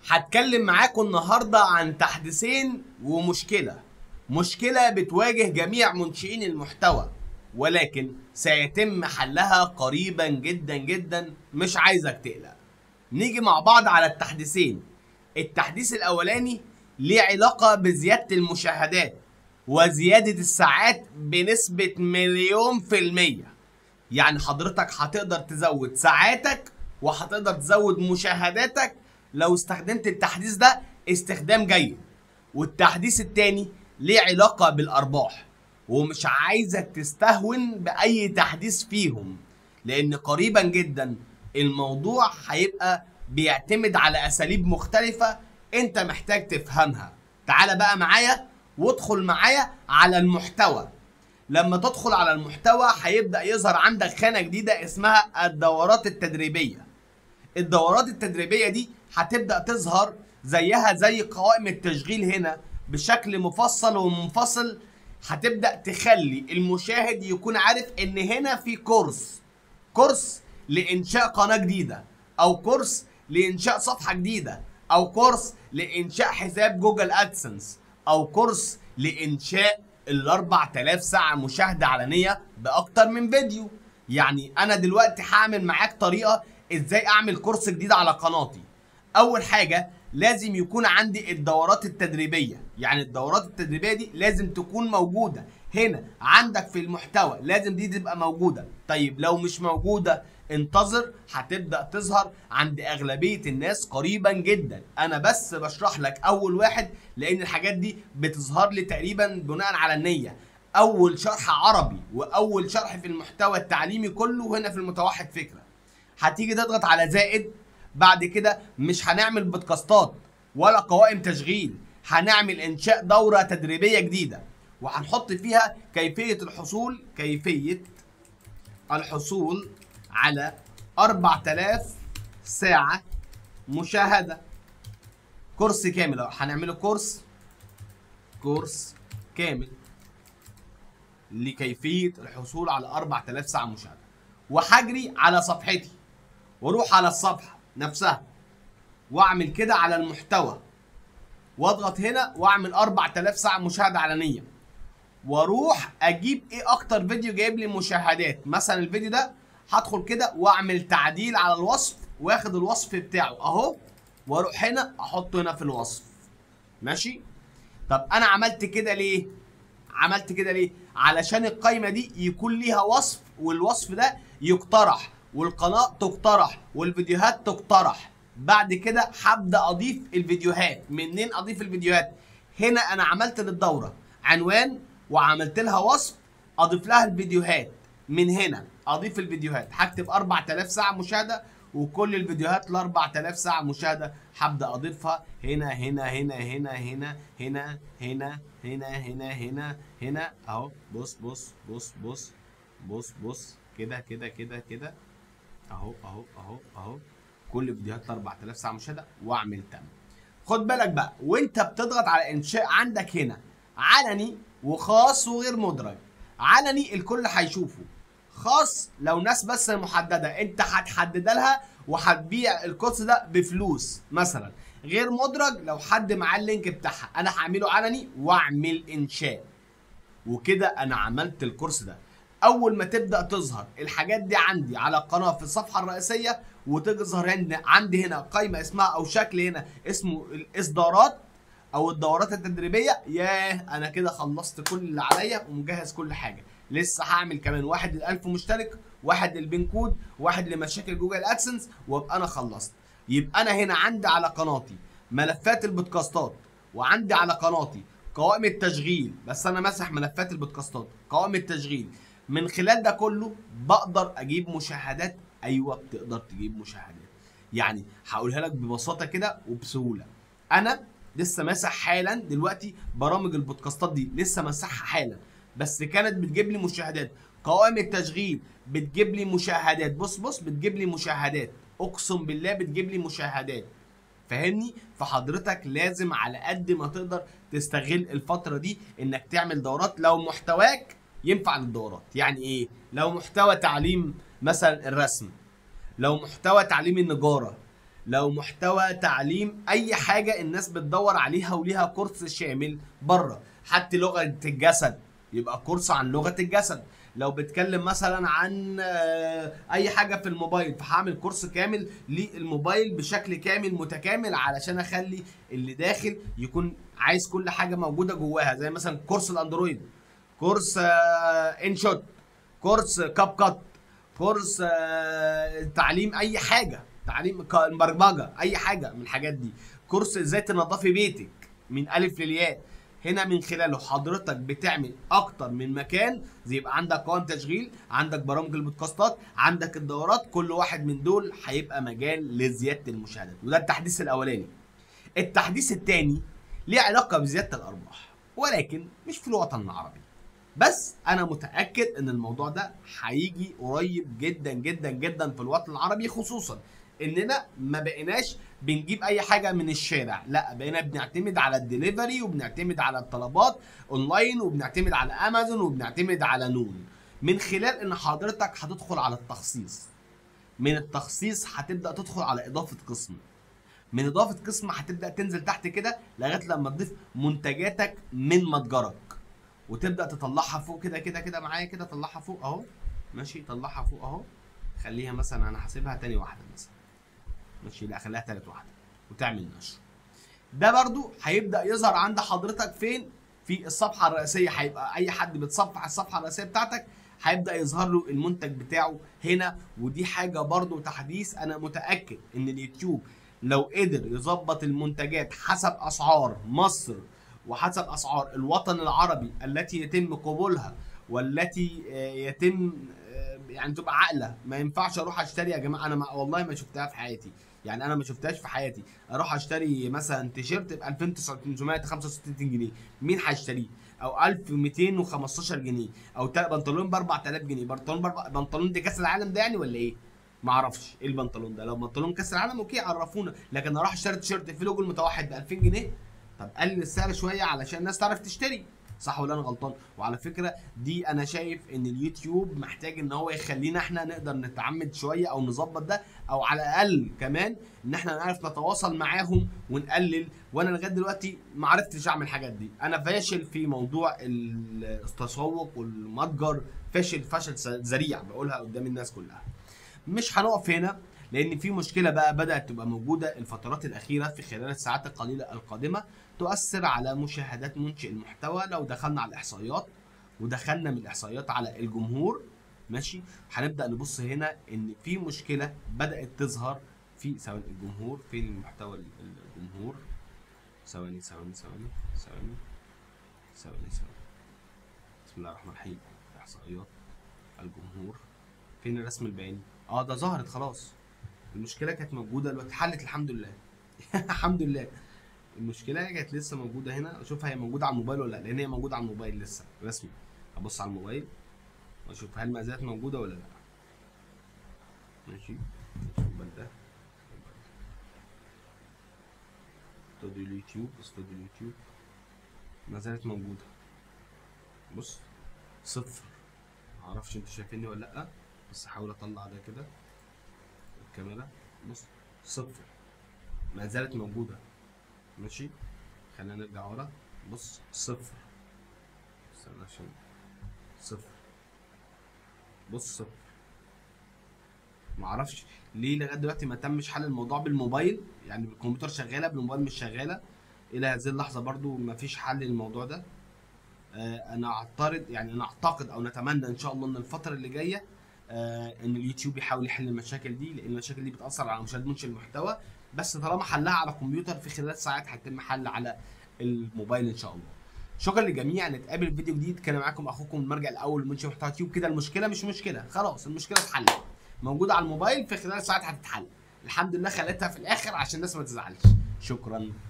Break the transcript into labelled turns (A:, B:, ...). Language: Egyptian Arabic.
A: هتكلم معاكم النهارده عن تحديثين ومشكله مشكله بتواجه جميع منشئين المحتوى ولكن سيتم حلها قريبا جدا جدا مش عايزك تقلق نيجي مع بعض على التحديثين التحديث الاولاني ليه علاقه بزياده المشاهدات وزياده الساعات بنسبه مليون في الميه يعني حضرتك هتقدر تزود ساعاتك وهتقدر تزود مشاهداتك لو استخدمت التحديث ده استخدام جيد والتحديث التاني ليه علاقة بالأرباح ومش عايزك تستهون بأي تحديث فيهم لأن قريبا جدا الموضوع هيبقى بيعتمد على أساليب مختلفة أنت محتاج تفهمها تعال بقى معايا وادخل معايا على المحتوى لما تدخل على المحتوى هيبدأ يظهر عندك خانة جديدة اسمها الدورات التدريبية الدورات التدريبية دي هتبدأ تظهر زيها زي قوائم التشغيل هنا بشكل مفصل ومنفصل هتبدأ تخلي المشاهد يكون عارف ان هنا في كورس كورس لإنشاء قناة جديدة أو كورس لإنشاء صفحة جديدة أو كورس لإنشاء حساب جوجل أدسنس أو كورس لإنشاء ال 4000 ساعة مشاهدة علنية بأكتر من فيديو يعني أنا دلوقتي هعمل معاك طريقة إزاي أعمل كورس جديد على قناتي أول حاجة لازم يكون عندي الدورات التدريبية يعني الدورات التدريبية دي لازم تكون موجودة هنا عندك في المحتوى لازم دي تبقى موجودة طيب لو مش موجودة انتظر هتبدأ تظهر عند أغلبية الناس قريبا جدا أنا بس بشرح لك أول واحد لأن الحاجات دي بتظهر لي تقريبا بناء على النية أول شرح عربي وأول شرح في المحتوى التعليمي كله هنا في المتوحد فكرة هتيجي تضغط على زائد بعد كده مش هنعمل بودكاستات ولا قوائم تشغيل هنعمل انشاء دورة تدريبية جديدة وهنحط فيها كيفية الحصول كيفية الحصول على 4000 ساعة مشاهدة كورس كامل اهو هنعمله كورس كورس كامل لكيفية الحصول على 4000 ساعة مشاهدة وهجري على صفحتي واروح على الصفحة نفسها واعمل كده على المحتوى واضغط هنا واعمل 4000 ساعة مشاهدة علنية واروح اجيب ايه اكتر فيديو جايب لي مشاهدات مثلا الفيديو ده هدخل كده واعمل تعديل على الوصف واخد الوصف بتاعه اهو واروح هنا احطه هنا في الوصف ماشي طب انا عملت كده ليه عملت كده ليه علشان القايمه دي يكون ليها وصف والوصف ده يقترح والقناه تقترح والفيديوهات تقترح بعد كده هبدا اضيف الفيديوهات منين اضيف الفيديوهات هنا انا عملت للدوره عنوان وعملت لها وصف اضيف لها الفيديوهات من هنا اضيف الفيديوهات هكتب 4000 ساعه مشاهده وكل الفيديوهات ال 4000 ساعه مشاهده هبدا اضيفها هنا هنا هنا هنا هنا هنا هنا هنا هنا هنا هنا اهو بص بص بص بص بص بص كده كده كده كده اهو اهو اهو اهو كل فيديوهات ال 4000 ساعه مشاهده واعمل تم خد بالك بقى وانت بتضغط على انشاء عندك هنا علني وخاص وغير مدرج علني الكل هيشوفه خاص لو ناس بس محدده انت هتحدد لها وهتبيع الكورس ده بفلوس مثلا غير مدرج لو حد معاه اللينك بتاعها انا هعمله علني واعمل انشاء وكده انا عملت الكورس ده اول ما تبدا تظهر الحاجات دي عندي على القناه في الصفحه الرئيسيه وتظهر هنا عندي هنا قائمه اسمها او شكل هنا اسمه الاصدارات او الدورات التدريبيه ياه انا كده خلصت كل اللي عليا ومجهز كل حاجه لسه هعمل كمان واحد للألف مشترك واحد للبين كود واحد لمشاكل جوجل ادسنس وابقى انا خلصت يبقى انا هنا عندي على قناتي ملفات البودكاستات وعندي على قناتي قوائم التشغيل بس انا مسح ملفات البودكاستات قوائم التشغيل من خلال ده كله بقدر اجيب مشاهدات ايوه بتقدر تجيب مشاهدات يعني هقولها لك ببساطه كده وبسهوله انا لسه ماسح حالا دلوقتي برامج البودكاستات دي لسه ماسحها حالا بس كانت بتجيب لي مشاهدات قوائم التشغيل بتجيب لي مشاهدات بص بص بتجيب لي مشاهدات اقسم بالله بتجيب لي مشاهدات فاهمني فحضرتك لازم على قد ما تقدر تستغل الفتره دي انك تعمل دورات لو محتواك ينفع للدورات يعني ايه لو محتوى تعليم مثلا الرسم لو محتوى تعليم النجاره لو محتوى تعليم اي حاجه الناس بتدور عليها وليها كورس شامل بره حتى لغه الجسد يبقى كورس عن لغه الجسد لو بتكلم مثلا عن آه، اي حاجه في الموبايل فهعمل كورس كامل للموبايل بشكل كامل متكامل علشان اخلي اللي داخل يكون عايز كل حاجه موجوده جواها زي مثلا كورس الاندرويد كورس ان شوت كورس كاب كات كورس آه، تعليم اي حاجه تعليم ك- البرمجه اي حاجه من الحاجات دي كورس ازاي تنظفي بيتك من الف للياء هنا من خلاله حضرتك بتعمل اكتر من مكان زي يبقى عندك قوائم تشغيل عندك برامج البودكاستات عندك الدورات كل واحد من دول هيبقى مجال لزياده المشاهدات وده التحديث الاولاني التحديث الثاني ليه علاقه بزياده الارباح ولكن مش في الوطن العربي بس انا متاكد ان الموضوع ده هيجي قريب جدا جدا جدا في الوطن العربي خصوصا اننا ما بقيناش بنجيب اي حاجه من الشارع لا بقينا بنعتمد على الدليفري وبنعتمد على الطلبات اونلاين وبنعتمد على امازون وبنعتمد على نون من خلال ان حضرتك هتدخل على التخصيص من التخصيص هتبدا تدخل على اضافه قسم من اضافه قسم هتبدا تنزل تحت كده لغايه لما تضيف منتجاتك من متجرك وتبدا تطلعها فوق كده كده كده معايا كده طلعها فوق اهو ماشي طلعها فوق اهو خليها مثلا انا هسيبها تاني واحده مثلا ماشي لا خليها تالت واحده وتعمل نشر ده برضو هيبدا يظهر عند حضرتك فين في الصفحه الرئيسيه هيبقى اي حد بيتصفح الصفحه الرئيسيه بتاعتك هيبدا يظهر له المنتج بتاعه هنا ودي حاجه برضو تحديث انا متاكد ان اليوتيوب لو قدر يظبط المنتجات حسب اسعار مصر وحسب اسعار الوطن العربي التي يتم قبولها والتي آه، يتم آه، يعني تبقى عاقله ما ينفعش اروح اشتري يا جماعه انا ما والله ما شفتها في حياتي يعني انا ما شفتهاش في حياتي اروح اشتري مثلا تيشيرت ب 2965 جنيه مين هيشتريه او 1215 جنيه او تا- بنطلون ب 4000 جنيه بنطلون بربع... بنطلون دي كاس العالم ده يعني ولا ايه ما اعرفش ايه البنطلون ده لو بنطلون كاس العالم اوكي عرفونا لكن اروح اشتري تيشيرت في لوجو المتوحد ب 2000 جنيه طب قلل السعر شويه علشان الناس تعرف تشتري صح ولا انا غلطان وعلى فكره دي انا شايف ان اليوتيوب محتاج ان هو يخلينا احنا نقدر نتعمد شويه او نظبط ده او على الاقل كمان ان احنا نعرف نتواصل معاهم ونقلل وانا لغايه دلوقتي ما عرفتش اعمل الحاجات دي انا فاشل في موضوع التسوق والمتجر فاشل فشل ذريع بقولها قدام الناس كلها مش هنقف هنا لان في مشكله بقى بدات تبقى موجوده الفترات الاخيره في خلال الساعات القليله القادمه تؤثر على مشاهدات منشئ المحتوى لو دخلنا على الاحصائيات ودخلنا من الاحصائيات على الجمهور ماشي هنبدا نبص هنا ان في مشكله بدات تظهر في ثواني الجمهور فين المحتوى ال- الجمهور ثواني ثواني ثواني ثواني ثواني ثواني بسم الله الرحمن الرحيم احصائيات الجمهور فين الرسم البياني اه ده ظهرت خلاص المشكله كانت موجوده دلوقتي اتحلت الحمد لله الحمد لله المشكله كانت لسه موجوده هنا اشوف هي موجوده على الموبايل ولا لا لان هي موجوده على الموبايل لسه رسمي ابص على الموبايل واشوف هل ما زالت موجوده ولا لا ماشي الموبايل ده استوديو اليوتيوب استوديو اليوتيوب ما زالت موجوده بص صفر معرفش انتوا شايفيني ولا لا بس هحاول اطلع ده كده الكاميرا بص صفر ما زالت موجوده ماشي خلينا نرجع ورا بص صفر استنى عشان صفر بص صفر معرفش ليه لغايه دلوقتي ما تمش حل الموضوع بالموبايل يعني بالكمبيوتر شغاله بالموبايل مش شغاله الى هذه اللحظه برضو ما فيش حل للموضوع ده آه، انا اعترض يعني انا اعتقد او نتمنى ان شاء الله ان الفتره اللي جايه آه، ان اليوتيوب يحاول يحل المشاكل دي لان المشاكل دي بتاثر على مشاهد منشئ المحتوى بس طالما حلها على الكمبيوتر في خلال ساعات هيتم حل على الموبايل ان شاء الله شكرا للجميع نتقابل في فيديو جديد كان معاكم اخوكم المرجع الاول لمنشئ محتوى يوتيوب كده المشكله مش مشكله خلاص المشكله اتحلت موجوده على الموبايل في خلال ساعات هتتحل الحمد لله خليتها في الاخر عشان الناس ما تزعلش شكرا